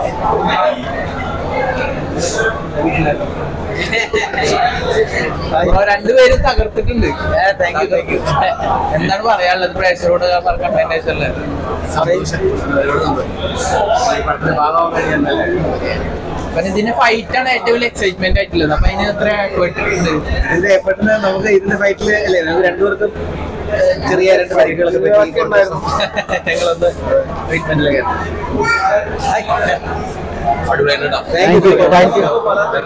Bro രണ്ടുപേരും തകർത്തിട്ടുണ്ട് എന്താണ് പറയാനുള്ളത് പ്രേക്ഷകരോട് കണ്ടന്റ് പിന്നെ ഇതിന്റെ ഫൈറ്റ് ആണ് ഏറ്റവും വലിയ എക്സൈറ്റ്മെന്റ് ആയിട്ടുള്ളത് അപ്പൊ അതിന് എത്ര എഫേർട്ടുണ്ട് ഇതിന്റെ എഫർട്ടിന് നമുക്ക് ഇതിന്റെ ഫൈറ്റില് അല്ലേ നമുക്ക് രണ്ടുപേർക്കും ഏഹ്, ചെറിയ രണ്ട് പരിക്കുകളൊക്കെ പറ്റി ഞങ്ങളൊന്ന് ട്രീറ്റ്മെന്റിലൊക്കെ താങ്ക് യു താങ്ക് യു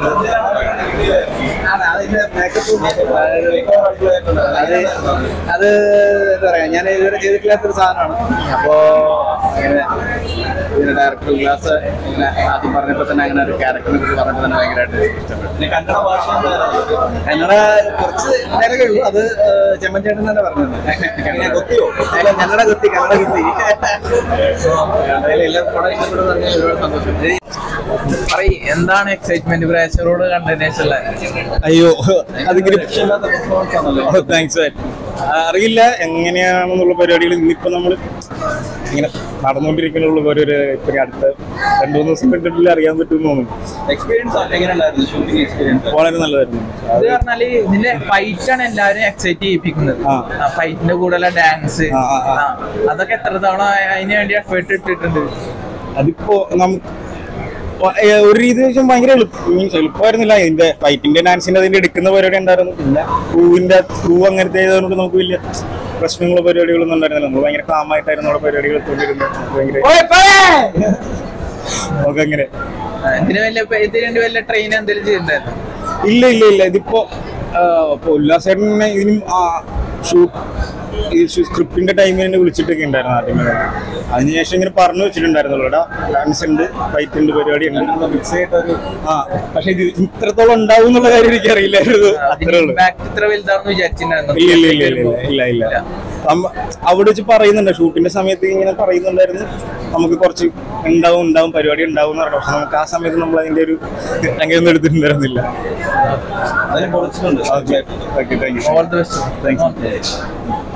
അതിന്റെ മേക്കപ്പും അത് അത് എന്താ പറയാ ഞാൻ ഇതുവരെ ചെയ്തിട്ടില്ലാത്തൊരു സാധനമാണ് അപ്പോ ഇങ്ങനെ ഇതിന്റെ ഡയറക്ടർ ഗ്ലാസ് ഇങ്ങനെ ആദ്യം പറഞ്ഞപ്പോ തന്നെ അങ്ങനെ ഒരു ക്യാരക്ടറിനെ കുറിച്ച് പറഞ്ഞപ്പോ തന്നെ ഭയങ്കരമായിട്ട് ഇഷ്ടപ്പെട്ടു കന്നഡ ഭാഷ കന്നഡ കുറച്ച് നേരമേ ഉള്ളൂ അത് ഏഹ്, ചെമ്മൻ ചേട്ടൻ തന്നെ പറഞ്ഞത് കൊത്തിയോ? അല്ല, കന്നഡ കുത്തി കന്നഡ കുത്തി എന്തായാലും എല്ലാവർക്കും പടം ഇഷ്ടപ്പെടുന്ന പറഞ്ഞാൽ ഒരുപാട് സന്തോഷം പറയ് എന്താണ് എക്സൈറ്റ്മെന്റ് പ്രേക്ഷകരോട് കണ്ടതിന് അയ്യോ അതിങ്ങനെ താങ്ക്സ് അറിയില്ല എങ്ങനെയാണെന്നുള്ള പരിപാടികൾ ഇന്നിപ്പോ നമ്മൾ ഇങ്ങനെ നടന്നുകൊണ്ടിരിക്കുന്നുള്ള ഓരോരു ഇപ്പൊ ഈ അടുത്ത രണ്ടു മൂന്ന് ദിവസം കണ്ടിട്ടില്ല അറിയാൻ പറ്റുമെന്ന് തോന്നുന്നു എക്സ്പീരിയൻസ് എങ്ങനെ ഉണ്ടായിരുന്നു ഷൂട്ടിംഗ് എക്സ്പീരിയൻസ് വളരെ നല്ലതായിരുന്നു ഇത് പറഞ്ഞാല് ഇതിന്റെ ഫൈറ്റ് ആണ് എല്ലാവരും എക്സൈറ്റ് ചെയ്യിപ്പിക്കുന്നത് ആ. ഫൈറ്റിന്റെ കൂടെയുള്ള ഡാൻസ് ആ, ആ, ആ. അതൊക്കെ എത്ര തവണ അതിന് വേണ്ടി എഫേർട്ട് ഇട്ടിട്ടുണ്ട് അതിപ്പോ നമുക്ക് ഒരു രീതി വെച്ചാൽ ഭയങ്കര എളുപ്പം മീൻസ് എളുപ്പമായിരുന്നില്ല ഇതിന്റെ ഫൈറ്റിന്റെ ഡാൻസിന്റെ അതിന്റെ എടുക്കുന്ന പരിപാടി ഉണ്ടായിരുന്നു പിന്നെ ക്രൂവിന്റെ ക്രൂ അങ്ങനത്തെ ആയതുകൊണ്ട് നമുക്ക് വലിയ പ്രശ്നങ്ങളോ പരിപാടികളൊന്നും ഉണ്ടായിരുന്നില്ല നമ്മൾ ഭയങ്കര കാമായിട്ടായിരുന്നു നമ്മുടെ പരിപാടികൾ എത്തുകൊണ്ടിരുന്നത് നമുക്ക് ഭയങ്കര നമുക്ക് അങ്ങനെ ഇതിന് വലിയ ഇതിന് വേണ്ടി വലിയ ട്രെയിൻ എന്തെങ്കിലും ചെയ്തിട്ടുണ്ടായിരുന്നു ഇല്ല ഇല്ല ഇല്ല ഇതിപ്പോ ആ, ഇപ്പൊ ഉല്ലാസേട്ടനെ ഇതിനും ഷൂട്ട് ഈ സ്ക്രിപ്റ്റിന്റെ ടൈമിൽ എന്നെ വിളിച്ചിട്ടൊക്കെ ഉണ്ടായിരുന്നു ആദ്യമേ തന്നെ. അതിനുശേഷം ഇങ്ങനെ പറഞ്ഞു വെച്ചിട്ടുണ്ടായിരുന്നുള്ളൂ ഇവിടെ ഡാൻസ് ഉണ്ട് ഫൈറ്റ് ഉണ്ട് പരിപാടി ഉണ്ട് മിക്സ് ചെയ്തിട്ടൊരു ആ പക്ഷെ ഇത് ഇത്രത്തോളം ഉണ്ടാവും എന്നുള്ള കാര്യം എനിക്ക് അറിയില്ലായിരുന്നു അതിന് അത്രേ ഉള്ളൂ ഇമ്പാക്ട് ഇത്ര വലുതാണെന്ന് വിചാരിച്ചിട്ടുണ്ടായിരുന്നു ഇല്ല ഇല്ല ഇല്ല ഇല്ല ഇല്ല ഇല്ല നമ്മ- അവിടെ വെച്ച് പറയുന്നുണ്ട് ഷൂട്ടിന്റെ സമയത്ത് ഇങ്ങനെ പറയുന്നുണ്ടായിരുന്നു നമുക്ക് കുറച്ച് ഉണ്ടാവും ഉണ്ടാവും പരിപാടി ഉണ്ടാവും എന്ന് പറഞ്ഞു പക്ഷെ നമുക്ക് ആ സമയത്ത് നമ്മൾ അതിന്റെ ഒരു അങ്ങനെയൊന്നും എടുത്തിട്ടുണ്ടായിരുന്നില്ല അതിന് പൊളിച്ചിട്ടുണ്ട് okay thank you all the best thank U